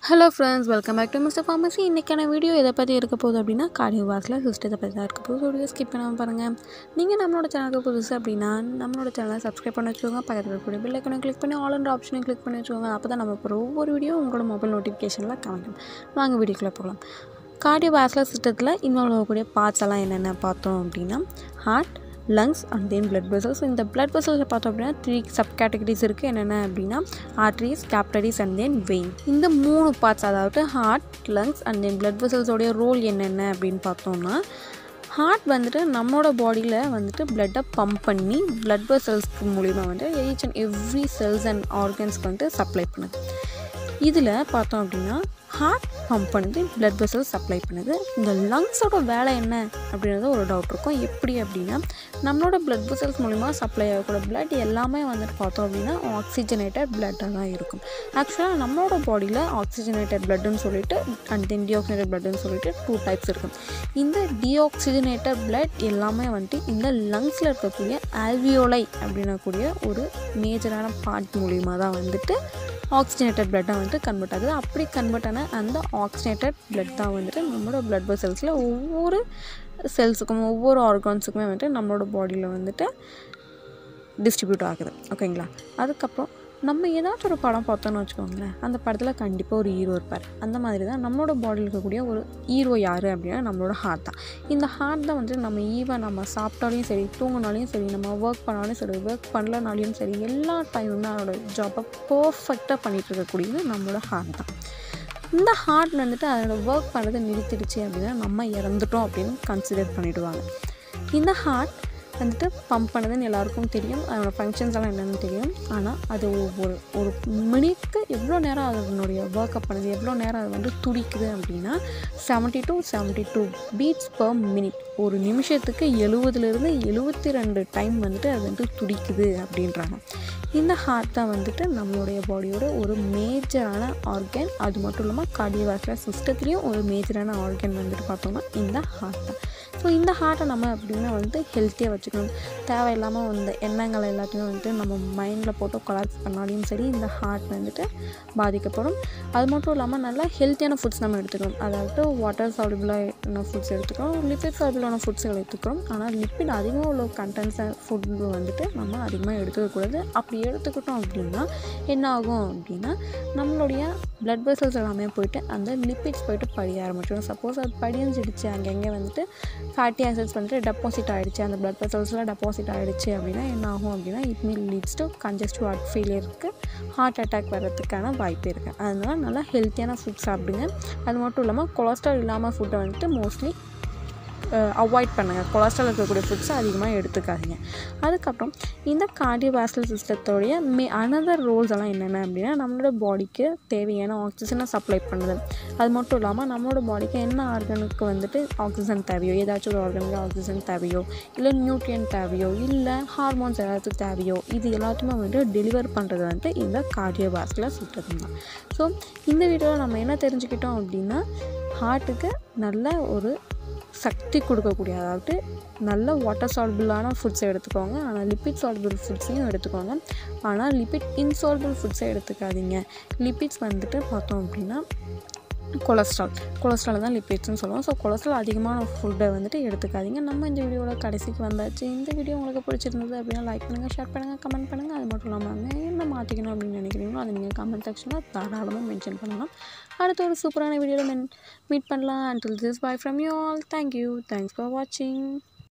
hello friends welcome back to mister pharmacy இன்றைக்கான video எதை பற்றி இருக்க போகுது அப்படின்னா கார்டியோவாஸில் சிஸ்டத்தை பற்றி தான் இருக்க போகுது வீடியோ ஸ்கிப் பண்ணாமல் பாருங்கள் நீங்கள் நம்மளோட சேனலுக்கு புதுசு அப்படின்னா நம்மளோட சேனலை சப்ஸ்கிரைப் பண்ணி வச்சுக்கோங்க பக்கத்தில் இருக்கக்கூடிய பெல் ஐக்கனை கிளிக் பண்ணி ஆல் அண்ட் ஆப்ஷனை கிளிக் பண்ணி வச்சுக்கோங்க அப்போ தான் நம்ம போகிற ஒவ்வொரு வீடியோ உங்களோட மொபைல் நோட்டிஃபிகேஷனில் காமிக்கும் வாங்க வீடியோக்குள்ளே போகலாம் கார்டியோவாஸ்குலர் சிஸ்டத்தில் இன்வால்வ் ஆகக்கூடிய பார்ட்ஸ் எல்லாம் என்னென்ன பார்த்தோம் அப்படின்னா heart lungs and then blood vessels இந்த பிளட் வெசல்ஸில் பார்த்தோம் அப்படின்னா த்ரீ சப் கேட்டகரிஸ் இருக்குது என்னென்ன அப்படின்னா arteries capillaries and then vein இந்த மூணு பார்ட்ஸ் அதாவது heart lungs and then blood வெசல்ஸோடைய ரோல் என்னென்ன அப்படின்னு பார்த்தோம்னா ஹார்ட் வந்துட்டு நம்மளோட பாடியில் வந்துட்டு பிளட்டை பம்ப் பண்ணி பிளட் வெசல்ஸ்க்கு மூலிமா வந்து each and every cells and ஆர்கன்ஸ்க்கு வந்துட்டு சப்ளை பண்ணுது இதில் பார்த்தோம் அப்படின்னா ஹார்ட் பம்ப் பண்ணுது பிளட் வெசல்ஸ் சப்ளை பண்ணுது இந்த லங்ஸோட வேலை என்ன அப்படின்றது ஒரு டவுட் இருக்கும் எப்படி அப்படின்னா நம்மளோட பிளட் வெசல்ஸ் மூலிமா சப்ளை ஆகக்கூடிய பிளட் எல்லாமே வந்துட்டு பார்த்தோம் அப்படின்னா ஆக்சிஜனேட்டட் பிளட்டாக தான் இருக்கும் ஆக்சுவலாக நம்மளோட பாடியில் ஆக்சிஜனேட்டட் பிளட்டுன்னு சொல்லிட்டு அண்ட் தென் டிஆக்சிஜனேட்டட் பிளட்டுன்னு சொல்லிட்டு டூ டைப்ஸ் இருக்கும் இந்த டிஆக்சிஜனேட்டட் பிளட் எல்லாமே வந்துட்டு இந்த லங்ஸில் இருக்கக்கூடிய ஆல்வியோலை அப்படின்னக்கூடிய ஒரு மேஜரான பார்ட் மூலிமா தான் வந்துட்டு ஆக்சிஜனேட்டட் பிளட்டாக வந்துட்டு கன்வெர்ட் ஆகுது அப்படி கன்வெர்ட் ஆன அந்த ஆக்சிஜனேட்டட் பிளட் தான் வந்துட்டு நம்மளோட பிளட் வெசல்ஸில் ஒவ்வொரு செல்ஸுக்கும் ஒவ்வொரு ஆர்கான்ஸுக்குமே வந்துட்டு நம்மளோட பாடியில் வந்துட்டு டிஸ்ட்ரிபியூட் ஆகுது ஓகேங்களா அதுக்கப்புறம் நம்ம ஏதாச்சும் ஒரு படம் பார்த்தோன்னு வச்சுக்கோங்களேன் அந்த படத்தில் கண்டிப்பாக ஒரு ஹீரோ இருப்பார் அந்த மாதிரி தான் நம்மளோட பாடியில் இருக்கக்கூடிய ஒரு ஹீரோ யார் அப்படின்னா நம்மளோட ஹார்ட் தான் இந்த ஹார்ட் தான் வந்துட்டு நம்ம ஈவன் நம்ம சாப்பிட்டாலையும் சரி தூங்கினாலையும் சரி நம்ம ஒர்க் பண்ணாலும் சரி ஒர்க் பண்ணலனாலையும் சரி எல்லா டைமுமே அதோட ஜாப்பை பர்ஃபெக்டாக பண்ணிகிட்டு இருக்கக்கூடியது நம்மளோட ஹார்ட் தான் இந்த ஹார்ட் வந்துட்டு அதோட ஒர்க் பண்ணுறதை நிறுத்திடுச்சு அப்படின்னா நம்ம இறந்துட்டோம் அப்படின்னு கன்சிடர் பண்ணிவிடுவாங்க இந்த ஹார்ட் வந்துட்டு பம்ப் பண்ணதுன்னு எல்லாருக்கும் தெரியும் அதோடய ஃபங்க்ஷன்ஸ் எல்லாம் என்னென்னு தெரியும் ஆனால் அது ஒவ்வொரு ஒரு மினிட்க்கு எவ்வளோ நேரம் அதனுடைய ஒர்க் அப் பண்ணுது எவ்வளோ நேரம் அது வந்து துடிக்குது அப்படின்னா seventy two seventy two beats per minute ஒரு நிமிஷத்துக்கு எழுபதுலேருந்து எழுபத்தி ரெண்டு டைம் வந்துட்டு அது வந்துட்டு துடிக்குது அப்படின்றாங்க இந்த ஹார்ட் தான் வந்துட்டு நம்மளுடைய பாடியோட ஒரு மேஜரான ஆர்கன் அது மட்டும் இல்லாமல் கார்டியோவாஸ்குலர் சிஸ்டத்துலேயும் ஒரு மேஜரான ஆர்கன் வந்துட்டு பார்த்தோம்னா இந்த ஹார்ட் தான் ஸோ இந்த ஹார்ட்டை நம்ம அப்படின்னா வந்துட்டு ஹெல்த்தியாக வச்சுக்கணும் தேவையில்லாமல் இந்த எண்ணங்கள் எல்லாத்தையும் வந்துட்டு நம்ம மைண்டில் போட்டு கொலாப்ஸ் பண்ணாலையும் சரி இந்த ஹார்ட் வந்துட்டு பாதிக்கப்படும் அது மட்டும் இல்லாமல் நல்லா ஹெல்த்தியான ஃபுட்ஸ் நம்ம எடுத்துக்கணும் அதாவது வாட்டர் சால்பிளான ஃபுட்ஸ் எடுத்துக்கிறோம் லிப்பிட் சால்பிளான ஃபுட்ஸ்கள் எடுத்துக்கிறோம் ஆனால் லிப்பிட் அதிகமாக உள்ள கண்டென்ட்ஸை ஃபுட்டு வந்துட்டு நம்ம அதிகமாக எடுத்துக்கக்கூடாது அப்படி எடுத்துக்கிட்டோம் அப்படின்னா என்ன ஆகும் அப்படின்னா நம்மளுடைய பிளட் வெசல்ஸ் எல்லாமே போயிட்டு அந்த லிப்பிட்ஸ் போயிட்டு படிய ஆரம்பிச்சிடும் சப்போஸ் அது படிஞ்சிடுச்சு அங்கங்கே வந்துட்டு ஃபேட்டி ஆசிட்ஸ் வந்துட்டு டெபாசிட் ஆகிடுச்சு அந்த பிளட் வெசல்ஸில் டெபாசிட் ஆகிடுச்சு அப்படின்னா என்ன ஆகும் அப்படின்னா it will leads to congestive heart ஃபெயிலியருக்கு ஹார்ட் அட்டாக் வர்றதுக்கான வாய்ப்பு இருக்குது அதனால நல்லா ஹெல்த்தியான ஃபுட் சாப்பிடுங்க அது மட்டும் இல்லாமல் கொலஸ்ட்ரால் இல்லாமல் ஃபுட்டை வந்துட்டு மோஸ்ட்லி அவாய்ட் பண்ணுங்கள் கொலஸ்ட்ரால் இருக்கக்கூடிய ஃபுட்ஸை அதிகமாக எடுத்துக்காதீங்க அதுக்கப்புறம் இந்த கார்டியோவாஸ்குலர் சிஸ்டத்தோடைய மே அனதர் ரோல்ஸ் எல்லாம் என்னென்ன அப்படின்னா நம்மளோட பாடிக்கு தேவையான ஆக்சிஜனை சப்ளை பண்ணுது அது மட்டும் இல்லாமல் நம்மளோட பாடிக்கு என்ன ஆர்கனுக்கு வந்துட்டு ஆக்சிஜன் தேவையோ ஏதாச்சும் ஒரு ஆர்கனுக்கு ஆக்சிஜன் தேவையோ இல்லை நியூட்ரியன் தேவையோ இல்லை ஹார்மோன்ஸ் ஏதாச்சும் தேவையோ இது எல்லாத்தையுமே வந்துட்டு டெலிவர் பண்ணுறது வந்துட்டு இந்த கார்டியோவாஸ்குலர் சிஸ்டம் தான் ஸோ இந்த வீடியோவில் நம்ம என்ன தெரிஞ்சுக்கிட்டோம் அப்படின்னா ஹார்ட்டுக்கு நல்ல ஒரு சக்தி கொடுக்கக்கூடிய அதாவது நல்ல வாட்டர் சால்பிளான ஃபுட்ஸை எடுத்துக்கோங்க ஆனால் லிப்பிட் சால்பிள் ஃபுட்ஸையும் எடுத்துக்கோங்க ஆனால் லிப்பிட் இன்சால்பிள் ஃபுட்ஸை எடுத்துக்காதீங்க லிப்பிட்ஸ் வந்துட்டு பார்த்தோம் அப்படின்னா கொலஸ்ட்ரால் கொலஸ்ட்ரால் தான் லிப்பிட்ஸ்னு சொல்லுவோம் ஸோ கொலஸ்ட்ரால் அதிகமான ஃபுட்டை வந்துட்டு எடுத்துக்காதீங்க நம்ம இந்த வீடியோட கடைசிக்கு வந்தாச்சு இந்த வீடியோ உங்களுக்கு பிடிச்சிருந்தது அப்படின்னா லைக் பண்ணுங்கள் ஷேர் பண்ணுங்கள் கமெண்ட் பண்ணுங்கள் அது மட்டும் இல்லாமல் என்ன மாற்றிக்கணும் அப்படின்னு நினைக்கிறீங்களோ அதை நீங்கள் கமெண்ட் செக்ஷனில் தாராளமாக மென்ஷன் பண்ணலாம் அடுத்த ஒரு சூப்பரான வீடியோவில் மென் மீட் பண்ணலாம் until this bye from you all thank you thanks for வாட்சிங்